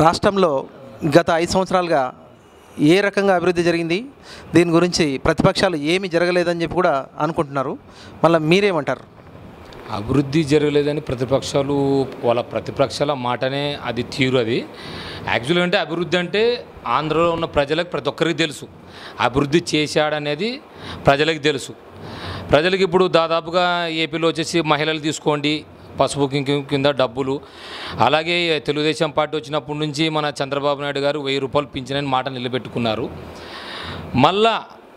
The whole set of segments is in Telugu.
రాష్ట్రంలో గత ఐదు సంవత్సరాలుగా ఏ రకంగా అభివృద్ధి జరిగింది దీని గురించి ప్రతిపక్షాలు ఏమీ జరగలేదని చెప్పి కూడా అనుకుంటున్నారు మళ్ళీ మీరేమంటారు అభివృద్ధి జరగలేదని ప్రతిపక్షాలు వాళ్ళ ప్రతిపక్షాల మాటనే అది తీరు అది యాక్చువల్గా అంటే అభివృద్ధి అంటే ఆంధ్రలో ఉన్న ప్రజలకు ప్రతి ఒక్కరికి తెలుసు అభివృద్ధి చేశాడనేది ప్రజలకు తెలుసు ప్రజలకు ఇప్పుడు దాదాపుగా ఏపీలో వచ్చేసి మహిళలు తీసుకోండి పసుపు కుంకుమ కింద డబ్బులు అలాగే తెలుగుదేశం పార్టీ వచ్చినప్పటి నుంచి మన చంద్రబాబు నాయుడు గారు వెయ్యి రూపాయలు పింఛనని మాట నిలబెట్టుకున్నారు మళ్ళా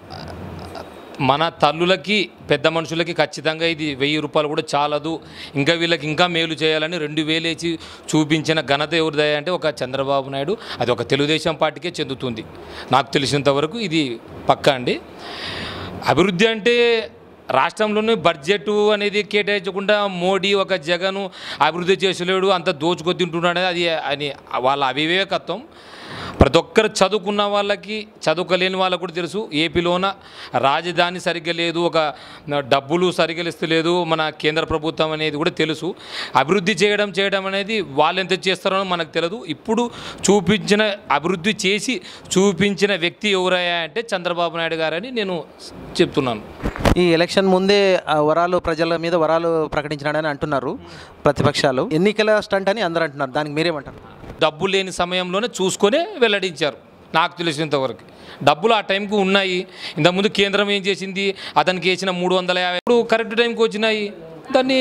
మన తల్లులకి పెద్ద మనుషులకి ఖచ్చితంగా ఇది వెయ్యి రూపాయలు కూడా చాలదు ఇంకా వీళ్ళకి ఇంకా మేలు చేయాలని రెండు వేలు వేసి చూపించిన ఘనత ఎవరిదయ్యా అంటే ఒక చంద్రబాబు నాయుడు అది ఒక తెలుగుదేశం పార్టీకే చెందుతుంది నాకు తెలిసినంత వరకు ఇది పక్కా అండి అభివృద్ధి అంటే రాష్ట్రంలోనే బడ్జెట్ అనేది కేటాయించకుండా మోడీ ఒక జగను అభివృద్ధి చేసలేడు అంత దోచుకో తింటున్నాడు అది అని వాళ్ళ అవివేకత్వం ప్రతి ఒక్కరు చదువుకున్న వాళ్ళకి చదువుకోలేని వాళ్ళకు కూడా తెలుసు ఏపీలోన రాజధాని సరిగ్గా లేదు ఒక డబ్బులు సరిగ్గా ఇస్తలేదు మన కేంద్ర ప్రభుత్వం అనేది కూడా తెలుసు అభివృద్ధి చేయడం చేయడం అనేది వాళ్ళు ఎంత చేస్తారో మనకు తెలియదు ఇప్పుడు చూపించిన అభివృద్ధి చేసి చూపించిన వ్యక్తి ఎవరయ్యా అంటే చంద్రబాబు నాయుడు గారని నేను చెప్తున్నాను ఈ ఎలక్షన్ ముందే ఆ వరాలు ప్రజల మీద వరాలు ప్రకటించినాడని అంటున్నారు ప్రతిపక్షాలు ఎన్నికల స్టంట్ అని అందరూ అంటున్నారు దానికి మీరేమంటారు డబ్బు లేని సమయంలోనే చూసుకొని వెల్లడించారు నాకు తెలిసినంతవరకు డబ్బులు ఆ టైంకి ఉన్నాయి ఇంతకుముందు కేంద్రం ఏం చేసింది అతనికి వేసిన మూడు వందల యాభై ఇప్పుడు కరెక్ట్ టైంకి వచ్చినాయి దాన్ని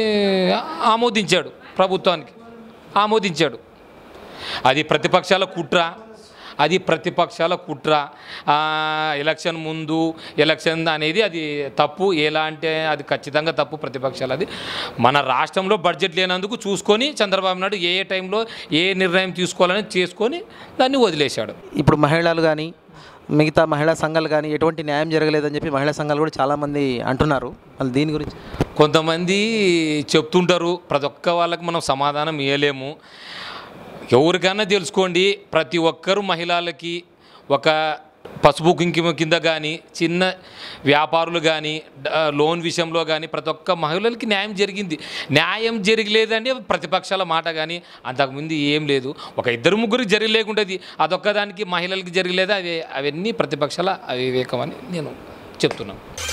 ఆమోదించాడు ప్రభుత్వానికి ఆమోదించాడు అది ప్రతిపక్షాల కుట్ర అది ప్రతిపక్షాల కుట్ర ఆ, ఎలక్షన్ ముందు ఎలక్షన్ అనేది అది తప్పు ఎలా అంటే అది ఖచ్చితంగా తప్పు ప్రతిపక్షాలు అది మన రాష్ట్రంలో బడ్జెట్ లేనందుకు చూసుకొని చంద్రబాబు నాయుడు ఏ ఏ టైంలో ఏ నిర్ణయం తీసుకోవాలని చేసుకొని దాన్ని వదిలేశాడు ఇప్పుడు మహిళలు కానీ మిగతా మహిళా సంఘాలు కానీ ఎటువంటి న్యాయం జరగలేదని చెప్పి మహిళా సంఘాలు కూడా చాలామంది అంటున్నారు మళ్ళీ దీని గురించి కొంతమంది చెప్తుంటారు ప్రతి ఒక్క వాళ్ళకి మనం సమాధానం ఇవ్వలేము ఎవరికైనా తెలుసుకోండి ప్రతి ఒక్కరు మహిళలకి ఒక పసుపు కుంకుమ కింద కానీ చిన్న వ్యాపారులు కానీ డ- లోన్ విషయంలో కానీ ప్రతి ఒక్క మహిళలకి న్యాయం జరిగింది న్యాయం జరగలేదంటే ప్రతిపక్షాల మాట కానీ అంతకుముందు ఏం లేదు ఒక ఇద్దరు ముగ్గురికి జరగలేకుంటుంది అదొక్కదానికి మహిళలకి జరగలేదు అవి అవన్నీ ప్రతిపక్షాల అవివేకం అని నేను చెప్తున్నాను